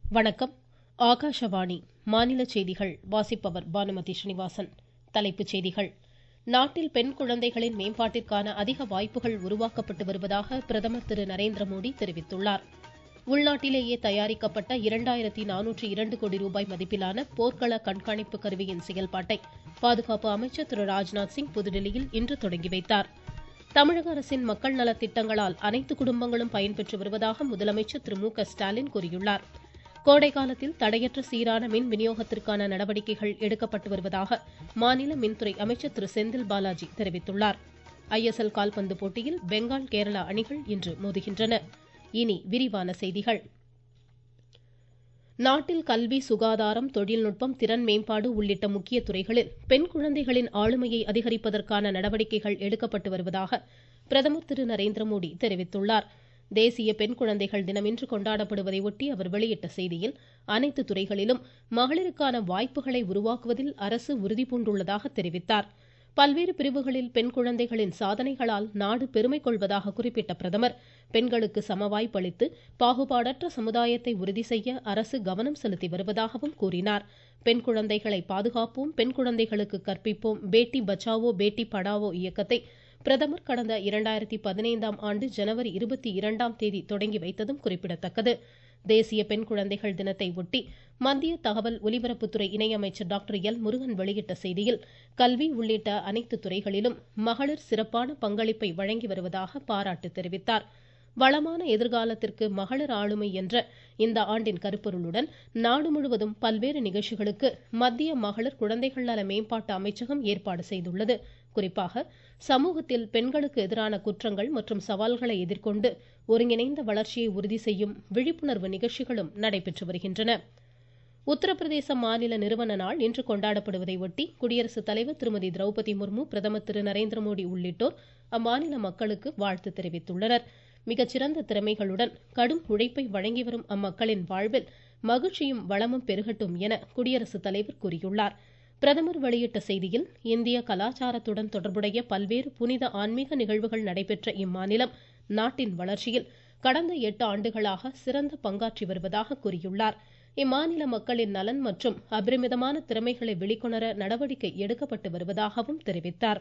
வணக்கம் ஆகாஷவாணி மாநில செய்திகள் வாசிப்பவர் பானுமதி ஸ்ரீனிவாசன் தலைப்புச் செய்திகள் நாட்டில் பெண் குழந்தைகளின் மேம்பாட்டிற்கான அதிக வாய்ப்புகள் உருவாக்கப்பட்டு வருவதாக பிரதமர் திரு நரேந்திர மோடி தெரிவித்துள்ளார் உள்நாட்டிலேயே தயாரிக்கப்பட்ட இரண்டாயிரத்தி நானூற்றி இரண்டு கோடி ரூபாய் மதிப்பிலான போர்க்கள கண்காணிப்பு கருவியின் செயல்பாட்டை பாதுகாப்பு அமைச்சர் திரு ராஜ்நாத் சிங் புதுதில்லியில் இன்று தொடங்கி வைத்தார் தமிழக அரசின் மக்கள் நலத் திட்டங்களால் அனைத்து குடும்பங்களும் பயன்பெற்று வருவதாக முதலமைச்சர் திரு மு க ஸ்டாலின் கூறியுள்ளார் கோடை காலத்தில் தடையற்ற சீரான மின் விநியோகத்திற்கான நடவடிக்கைகள் எடுக்கப்பட்டு வருவதாக மாநில மின்துறை அமைச்சர் திரு செந்தில் பாலாஜி தெரிவித்துள்ளார் ஐஎஸ்எல் கால்பந்து போட்டியில் பெங்கால் கேரளா அணிகள் இன்று மோதுகின்றன இனி விரிவான செய்திகள் நாட்டில் கல்வி சுகாதாரம் தொழில்நுட்பம் திறன் மேம்பாடு உள்ளிட்ட முக்கிய துறைகளில் பெண் குழந்தைகளின் ஆளுமையை அதிகரிப்பதற்கான நடவடிக்கைகள் எடுக்கப்பட்டு வருவதாக பிரதமர் திரு நரேந்திர மோடி தெரிவித்துள்ளார் தேசிய பெண் குழந்தைகள் தினம் இன்று கொண்டாடப்படுவதை ஒட்டி அவர் வெளியிட்ட செய்தியில் அனைத்து துறைகளிலும் மகளிருக்கான வாய்ப்புகளை உருவாக்குவதில் அரசு உறுதிபூண்டுள்ளதாக தெரிவித்தார் பல்வேறு பிரிவுகளில் பெண் குழந்தைகளின் சாதனைகளால் நாடு பெருமை கொள்வதாக குறிப்பிட்ட பிரதமர் பெண்களுக்கு சமவாய்ப்பு அளித்து பாகுபாடற்ற சமுதாயத்தை உறுதி செய்ய அரசு கவனம் செலுத்தி வருவதாகவும் கூறினார் பெண் குழந்தைகளை பாதுகாப்போம் பெண் குழந்தைகளுக்கு கற்பிப்போம் பேட்டி பச்சாவோ பேட்டி படாவோ இயக்கத்தை பிரதமர் கடந்த இரண்டாயிரத்தி பதினைந்தாம் ஆண்டு ஜனவரி இருபத்தி இரண்டாம் தேதி தொடங்கி வைத்ததும் குறிப்பிடத்தக்கது தேசிய பெண் குழந்தைகள் தினத்தை ஒட்டி மத்திய தகவல் ஒலிபரப்புத்துறை இணையமைச்சர் டாக்டர் எல் முருகன் வெளியிட்ட செய்தியில் கல்வி உள்ளிட்ட அனைத்து துறைகளிலும் மகளிர் சிறப்பான பங்களிப்பை வழங்கி வருவதாக பாராட்டு தெரிவித்தார் வளமான எதிர்காலத்திற்கு மகளிர் ஆளுமை என்ற இந்த ஆண்டின் கருப்பொருளுடன் நாடு முழுவதும் பல்வேறு நிகழ்ச்சிகளுக்கு மத்திய மகளிர் குழந்தைகள் நல மேம்பாட்டு அமைச்சகம் ஏற்பாடு செய்துள்ளது குறிப்பாக சமூகத்தில் பெண்களுக்கு எதிரான குற்றங்கள் மற்றும் சவால்களை எதிர்கொண்டு ஒருங்கிணைந்த வளர்ச்சியை உறுதி செய்யும் விழிப்புணர்வு நிகழ்ச்சிகளும் நடைபெற்று வருகின்றன உத்தரப்பிரதேச மாநில நிறுவன நாள் இன்று கொண்டாடப்படுவதை ஒட்டி குடியரசுத் தலைவர் திருமதி திரௌபதி முர்மு பிரதமர் திரு நரேந்திர மோடி உள்ளிட்டோர் அம்மாநில மக்களுக்கு வாழ்த்து தெரிவித்துள்ளனர் மிகச்சிறந்த திறமைகளுடன் கடும் உழைப்பை வழங்கி வரும் அம்மக்களின் வாழ்வில் மகிழ்ச்சியும் வளமும் பெருகட்டும் என குடியரசுத் தலைவர் கூறியுள்ளார் பிரதமர் வெளியிட்ட செய்தியில் இந்திய கலாச்சாரத்துடன் தொடர்புடைய பல்வேறு புனித ஆன்மீக நிகழ்வுகள் நடைபெற்ற இம்மாநிலம் நாட்டின் வளர்ச்சியில் கடந்த எட்டு ஆண்டுகளாக சிறந்த பங்காற்றி வருவதாக கூறியுள்ளார் இம்மாநில மக்களின் நலன் மற்றும் அபரிமிதமான திறமைகளை வெளிக்கொணர நடவடிக்கை எடுக்கப்பட்டு வருவதாகவும் தெரிவித்தார்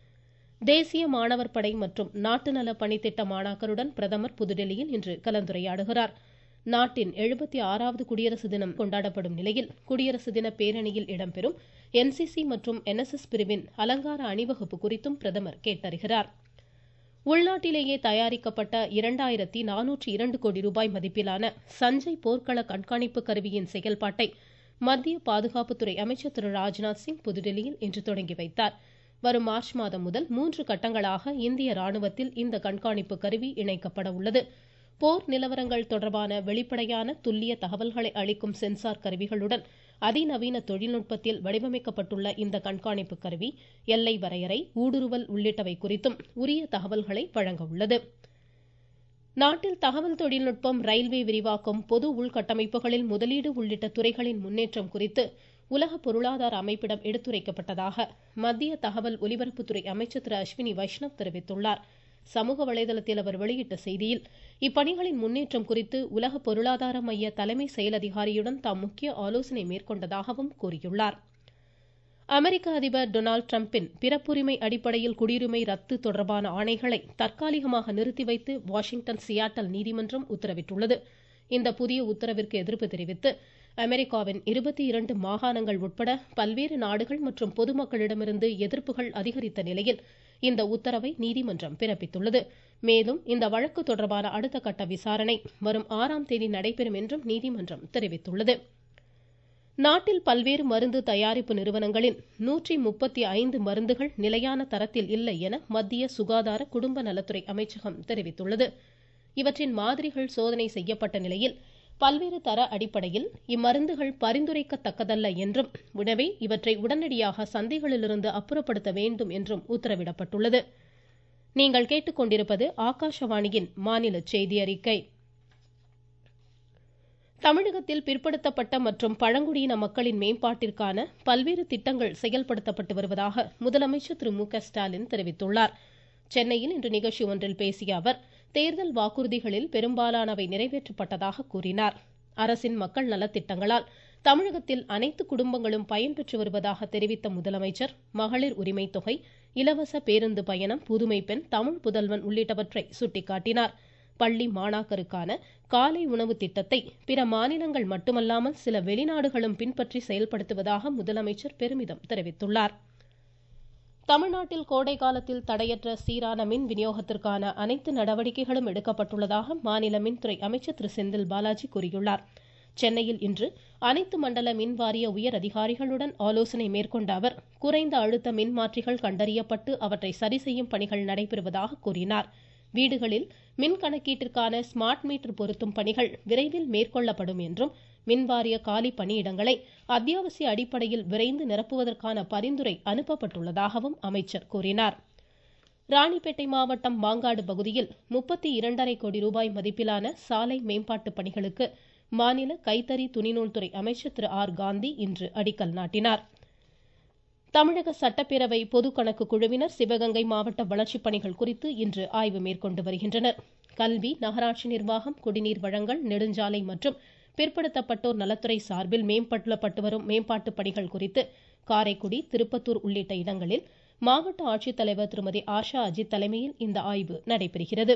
தேசிய மாணவர் படை மற்றும் நாட்டு நல பணித்திட்ட மாணாக்கருடன் பிரதமர் புதுடெல்லியில் இன்று கலந்துரையாடுகிறார் நாட்டின் எழுபத்தி ஆறாவது குடியரசு தினம் கொண்டாடப்படும் நிலையில் குடியரசு தின பேரணியில் இடம்பெறும் என்சிசி மற்றும் என்எஸ்எஸ் பிரிவின் அலங்கார அணிவகுப்பு குறித்தும் பிரதமர் கேட்டறிகிறார் உள்நாட்டிலேயே தயாரிக்கப்பட்ட இரண்டாயிரத்தி நானூற்றி இரண்டு கோடி ரூபாய் மதிப்பிலான சஞ்சய் போர்க்கள கண்காணிப்பு கருவியின் செயல்பாட்டை மத்திய பாதுகாப்புத்துறை அமைச்சர் திரு ராஜ்நாத் சிங் புதுடெல்லியில் இன்று தொடங்கி வைத்தார் வரும் மார்ச் மாதம் முதல் மூன்று கட்டங்களாக இந்திய ராணுவத்தில் இந்த கண்காணிப்பு கருவி இணைக்கப்பட உள்ளது போர் நிலவரங்கள் தொடர்பான வெளிப்படையான துல்லிய தகவல்களை அளிக்கும் சென்சார் கருவிகளுடன் அதிநவீன தொழில்நுட்பத்தில் வடிவமைக்கப்பட்டுள்ள இந்த கண்காணிப்பு கருவி எல்லை வரையறை ஊடுருவல் உள்ளிட்டவை குறித்தும் உரிய தகவல்களை வழங்க உள்ளது நாட்டில் தகவல் தொழில்நுட்பம் ரயில்வே விரிவாக்கம் பொது உள்கட்டமைப்புகளில் முதலீடு உள்ளிட்ட துறைகளின் முன்னேற்றம் குறித்து உலக பொருளாதார அமைப்பிடம் எடுத்துரைக்கப்பட்டதாக மத்திய தகவல் ஒலிபரப்புத்துறை அமைச்சர் திரு அஸ்வினி வைஷ்ணவ் தெரிவித்துள்ளார் சமூக வலைதளத்தில் அவர் வெளியிட்ட செய்தியில் இப்பணிகளின் முன்னேற்றம் குறித்து உலக பொருளாதார மைய தலைமை செயல் அதிகாரியுடன் தாம் முக்கிய ஆலோசனை மேற்கொண்டதாகவும் கூறியுள்ளார் அமெரிக்க அதிபர் டொனால்டு டிரம்பின் பிறப்புரிமை அடிப்படையில் குடியுரிமை ரத்து தொடர்பான ஆணைகளை தற்காலிகமாக நிறுத்தி வைத்து வாஷிங்டன் சியாட்டல் நீதிமன்றம் உத்தரவிட்டுள்ளது இந்த புதிய உத்தரவிற்கு எதிர்ப்பு தெரிவித்து அமெரிக்காவின் இருபத்தி இரண்டு மாகாணங்கள் உட்பட பல்வேறு நாடுகள் மற்றும் பொதுமக்களிடமிருந்து எதிர்ப்புகள் அதிகரித்த நிலையில் இந்த உத்தரவை நீதிமன்றம் பிறப்பித்துள்ளது மேலும் இந்த வழக்கு தொடர்பான அடுத்த கட்ட விசாரணை வரும் ஆறாம் தேதி நடைபெறும் என்றும் நீதிமன்றம் தெரிவித்துள்ளது நாட்டில் பல்வேறு மருந்து தயாரிப்பு நிறுவனங்களின் நூற்றி முப்பத்தி ஐந்து மருந்துகள் நிலையான தரத்தில் இல்லை என மத்திய சுகாதார குடும்ப நலத்துறை அமைச்சகம் தெரிவித்துள்ளது இவற்றின் மாதிரிகள் சோதனை செய்யப்பட்ட நிலையில் பல்வேறு தர அடிப்படையில் இம்மருந்துகள் பரிந்துரைக்கத்தக்கதல்ல என்றும் எனவே இவற்றை உடனடியாக சந்தைகளிலிருந்து அப்புறப்படுத்த வேண்டும் என்றும் உத்தரவிடப்பட்டுள்ளது நீங்கள் கேட்டுக்கொண்டிருப்பது ஆகாஷவாணியின் மாநில செய்தி அறிக்கை தமிழகத்தில் பிற்படுத்தப்பட்ட மற்றும் பழங்குடியின மக்களின் மேம்பாட்டிற்கான பல்வேறு திட்டங்கள் செயல்படுத்தப்பட்டு வருவதாக முதலமைச்சர் திரு மு க ஸ்டாலின் தெரிவித்துள்ளார் சென்னையில் இன்று நிகழ்ச்சி ஒன்றில் பேசிய அவர் தேர்தல் வாக்குறுதிகளில் பெரும்பாலானவை நிறைவேற்றப்பட்டதாக கூறினார் அரசின் மக்கள் நலத்திட்டங்களால் தமிழகத்தில் அனைத்து குடும்பங்களும் பயன்பெற்று வருவதாக தெரிவித்த முதலமைச்சர் மகளிர் உரிமை தொகை இலவச பேருந்து பயணம் புதுமை பெண் தமிழ் புதல்வன் உள்ளிட்டவற்றை சுட்டிக்காட்டினார் பள்ளி மாணாக்கருக்கான காலை உணவு திட்டத்தை பிற மாநிலங்கள் மட்டுமல்லாமல் சில வெளிநாடுகளும் பின்பற்றி செயல்படுத்துவதாக முதலமைச்சர் பெருமிதம் தெரிவித்துள்ளார் தமிழ்நாட்டில் கோடை காலத்தில் தடையற்ற சீரான மின் விநியோகத்திற்கான அனைத்து நடவடிக்கைகளும் எடுக்கப்பட்டுள்ளதாக மாநில மின்துறை அமைச்சர் திரு செந்தில் பாலாஜி கூறியுள்ளார் சென்னையில் இன்று அனைத்து மண்டல மின் வாரிய உயர் அதிகாரிகளுடன் ஆலோசனை மேற்கொண்ட அவர் குறைந்த அழுத்த மின்மாற்றிகள் கண்டறியப்பட்டு அவற்றை சரி செய்யும் பணிகள் நடைபெறுவதாக கூறினார் வீடுகளில் மின் கணக்கீட்டிற்கான ஸ்மார்ட் மீட்டர் பொருத்தும் பணிகள் விரைவில் மேற்கொள்ளப்படும் என்றும் மின்வாரிய காலி பணியிடங்களை அத்தியாவசிய அடிப்படையில் விரைந்து நிரப்புவதற்கான பரிந்துரை அனுப்பப்பட்டுள்ளதாகவும் அமைச்சர் கூறினார் ராணிப்பேட்டை மாவட்டம் மாங்காடு பகுதியில் முப்பத்தி இரண்டரை கோடி ரூபாய் மதிப்பிலான சாலை மேம்பாட்டு பணிகளுக்கு மாநில கைத்தறி துணிநூல்துறை அமைச்சர் திரு ஆர் காந்தி இன்று அடிக்கல் நாட்டினார் தமிழக சட்டப்பேரவை பொதுக்கணக்கு குழுவினர் சிவகங்கை மாவட்ட வளர்ச்சிப் பணிகள் குறித்து இன்று ஆய்வு மேற்கொண்டு வருகின்றனர் கல்வி நகராட்சி நிர்வாகம் குடிநீர் வழங்கல் நெடுஞ்சாலை மற்றும் பிற்படுத்தப்பட்டோர் நலத்துறை சார்பில் மேம்படுத்தப்பட்டு வரும் மேம்பாட்டு பணிகள் குறித்து காரைக்குடி திருப்பத்தூர் உள்ளிட்ட இடங்களில் மாவட்ட ஆட்சித்தலைவர் திருமதி ஆஷா அஜித் தலைமையில் இந்த ஆய்வு நடைபெறுகிறது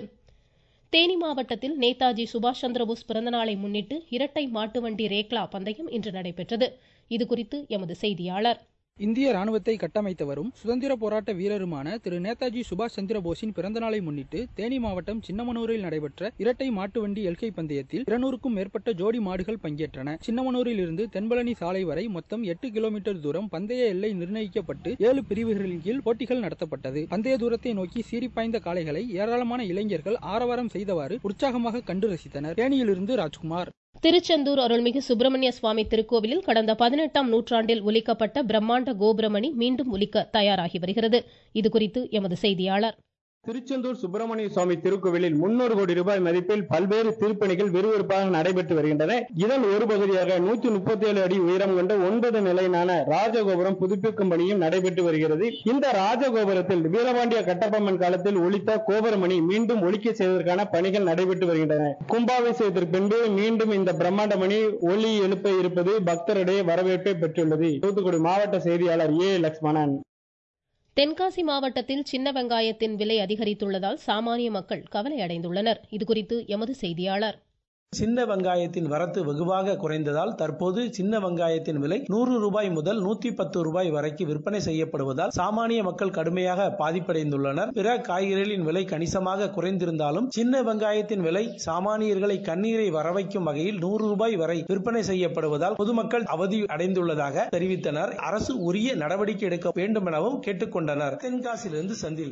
தேனி மாவட்டத்தில் நேதாஜி சுபாஷ் சந்திரபோஸ் பிறந்தநாளை முன்னிட்டு இரட்டை மாட்டு வண்டி ரேக்லா பந்தயம் இன்று நடைபெற்றது இதுகுறித்து எமது செய்தியாளர் இந்திய ராணுவத்தை கட்டமைத்தவரும் சுதந்திர போராட்ட வீரருமான திரு நேதாஜி சுபாஷ் சந்திர போஸின் பிறந்தநாளை முன்னிட்டு தேனி மாவட்டம் சின்னமனூரில் நடைபெற்ற இரட்டை மாட்டு வண்டி எல்கை பந்தயத்தில் இருநூறுக்கும் மேற்பட்ட ஜோடி மாடுகள் பங்கேற்றன சின்னமனூரில் இருந்து தென்பழனி சாலை வரை மொத்தம் எட்டு கிலோமீட்டர் தூரம் பந்தய எல்லை நிர்ணயிக்கப்பட்டு ஏழு பிரிவுகளின் கீழ் போட்டிகள் நடத்தப்பட்டது பந்தய தூரத்தை நோக்கி சீரிப்பாய்ந்த காளைகளை ஏராளமான இளைஞர்கள் ஆரவாரம் செய்தவாறு உற்சாகமாக கண்டு ரசித்தனர் தேனியிலிருந்து ராஜ்குமார் திருச்செந்தூர் அருள்மிகு சுப்பிரமணிய சுவாமி திருக்கோவிலில் கடந்த பதினெட்டாம் நூற்றாண்டில் ஒலிக்கப்பட்ட பிரம்மாண்ட கோபுரமணி மீண்டும் ஒலிக்க தயாராகி வருகிறது இதுகுறித்து எமது செய்தியாளர் திருச்செந்தூர் சுப்பிரமணிய சுவாமி திருக்கோவிலில் முன்னூறு கோடி ரூபாய் மதிப்பில் பல்வேறு திருப்பணிகள் விறுவிறுப்பாக நடைபெற்று வருகின்றன இதன் ஒரு பகுதியாக நூத்தி முப்பத்தி ஏழு அடி உயரம் கொண்ட ஒன்பது நிலையிலான ராஜகோபுரம் புதுப்பிக்கும் பணியும் நடைபெற்று வருகிறது இந்த ராஜகோபுரத்தில் வீரபாண்டிய கட்டபொம்மன் காலத்தில் ஒலித்த கோபுரமணி மீண்டும் ஒலிக்க செய்வதற்கான பணிகள் நடைபெற்று வருகின்றன கும்பாபிஷேகத்திற்கு பின்பு மீண்டும் இந்த பிரம்மாண்ட மணி ஒலி எழுப்ப இருப்பது பக்தரிடையே வரவேற்பை பெற்றுள்ளது தூத்துக்குடி மாவட்ட செய்தியாளர் ஏ லக்ஷ்மணன் தென்காசி மாவட்டத்தில் சின்ன வெங்காயத்தின் விலை அதிகரித்துள்ளதால் சாமானிய மக்கள் கவலை அடைந்துள்ளனர் இதுகுறித்து எமது செய்தியாளர் சின்ன வெங்காயத்தின் வரத்து வெகுவாக குறைந்ததால் தற்போது சின்ன வெங்காயத்தின் விலை நூறு ரூபாய் முதல் நூத்தி பத்து ரூபாய் வரைக்கு விற்பனை செய்யப்படுவதால் சாமானிய மக்கள் கடுமையாக பாதிப்படைந்துள்ளனர் பிற காய்கறிகளின் விலை கணிசமாக குறைந்திருந்தாலும் சின்ன வெங்காயத்தின் விலை சாமானியர்களை கண்ணீரை வரவைக்கும் வகையில் நூறு ரூபாய் வரை விற்பனை செய்யப்படுவதால் பொதுமக்கள் அவதி அடைந்துள்ளதாக தெரிவித்தனர் அரசு உரிய நடவடிக்கை எடுக்க வேண்டும் எனவும் கேட்டுக்கொண்டனர் தென்காசியிலிருந்து செந்தில்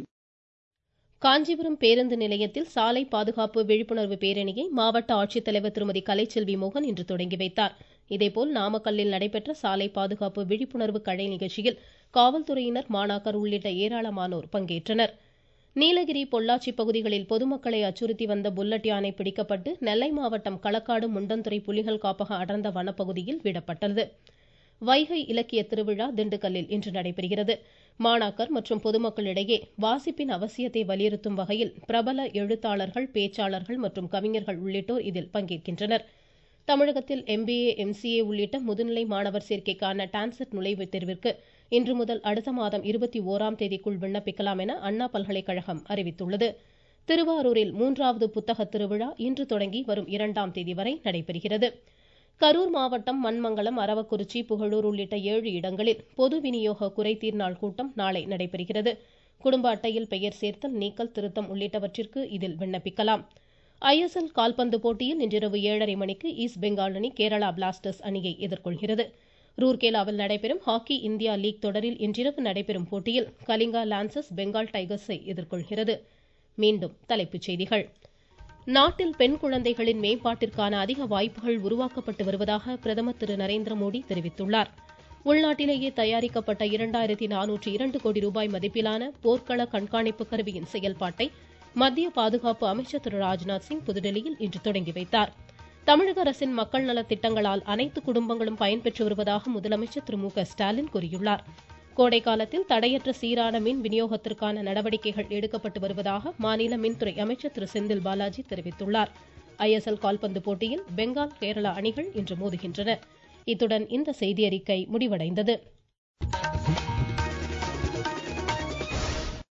காஞ்சிபுரம் பேருந்து நிலையத்தில் சாலை பாதுகாப்பு விழிப்புணர்வு பேரணியை மாவட்ட ஆட்சித்தலைவர் திருமதி கலைச்செல்வி மோகன் இன்று தொடங்கி வைத்தார் இதேபோல் நாமக்கல்லில் நடைபெற்ற சாலை பாதுகாப்பு விழிப்புணர்வு கலை நிகழ்ச்சியில் காவல்துறையினர் மாணாக்கர் உள்ளிட்ட ஏராளமானோர் பங்கேற்றனர் நீலகிரி பொள்ளாச்சி பகுதிகளில் பொதுமக்களை அச்சுறுத்தி வந்த புல்லட் யானை பிடிக்கப்பட்டு நெல்லை மாவட்டம் களக்காடு முண்டந்துறை புலிகள் காப்பக அடர்ந்த வனப்பகுதியில் விடப்பட்டது வைகை இலக்கிய திருவிழா திண்டுக்கல்லில் இன்று நடைபெறுகிறது மாணாக்கர் மற்றும் பொதுமக்களிடையே வாசிப்பின் அவசியத்தை வலியுறுத்தும் வகையில் பிரபல எழுத்தாளர்கள் பேச்சாளர்கள் மற்றும் கவிஞர்கள் உள்ளிட்டோர் இதில் பங்கேற்கின்றனர் தமிழகத்தில் எம்பிஏ எம்சிஏ உள்ளிட்ட முதுநிலை மாணவர் சேர்க்கைக்கான டான்செட் நுழைவுத் தேர்விற்கு இன்று முதல் அடுத்த மாதம் இருபத்தி ஓராம் தேதிக்குள் விண்ணப்பிக்கலாம் என அண்ணா பல்கலைக்கழகம் அறிவித்துள்ளது திருவாரூரில் மூன்றாவது புத்தக திருவிழா இன்று தொடங்கி வரும் இரண்டாம் தேதி வரை நடைபெறுகிறது கரூர் மாவட்டம் மண்மங்கலம் அரவக்குறிச்சி புகழூர் உள்ளிட்ட ஏழு இடங்களில் பொது விநியோக குறைதீர் நாள் கூட்டம் நாளை நடைபெறுகிறது குடும்ப அட்டையில் பெயர் சேர்த்தல் நீக்கல் திருத்தம் உள்ளிட்டவற்றிற்கு இதில் விண்ணப்பிக்கலாம் ஐஎஸ்எல் கால்பந்து போட்டியில் இன்றிரவு ஏழரை மணிக்கு ஈஸ்ட் பெங்கால் அணி கேரளா பிளாஸ்டர்ஸ் அணியை எதிர்கொள்கிறது ரூர்கேலாவில் நடைபெறும் ஹாக்கி இந்தியா லீக் தொடரில் இன்றிரவு நடைபெறும் போட்டியில் கலிங்கா லான்சர்ஸ் பெங்கால் டைகர்ஸை எதிர்கொள்கிறது மீண்டும் தலைப்புச் செய்திகள் நாட்டில் பெண் குழந்தைகளின் மேம்பாட்டிற்கான அதிக வாய்ப்புகள் உருவாக்கப்பட்டு வருவதாக பிரதமர் திரு நரேந்திர மோடி தெரிவித்துள்ளார் உள்நாட்டிலேயே தயாரிக்கப்பட்ட இரண்டாயிரத்தி நானூற்றி இரண்டு கோடி ரூபாய் மதிப்பிலான போர்க்கள கண்காணிப்பு கருவியின் செயல்பாட்டை மத்திய பாதுகாப்பு அமைச்சர் திரு ராஜ்நாத் சிங் புதுடெல்லியில் இன்று தொடங்கி வைத்தார் தமிழக அரசின் மக்கள் நலத் திட்டங்களால் அனைத்து குடும்பங்களும் பயன்பெற்று வருவதாக முதலமைச்சர் திரு மு க ஸ்டாலின் கூறியுள்ளார் கோடை காலத்தில் தடையற்ற சீரான மின் விநியோகத்திற்கான நடவடிக்கைகள் எடுக்கப்பட்டு வருவதாக மாநில மின்துறை அமைச்சர் திரு செந்தில் பாலாஜி தெரிவித்துள்ளார் ஐஎஸ்எல் கால்பந்து போட்டியில் பெங்கால் கேரளா அணிகள் இன்று மோதுகின்றன இத்துடன் இந்த செய்தியறிக்கை முடிவடைந்தது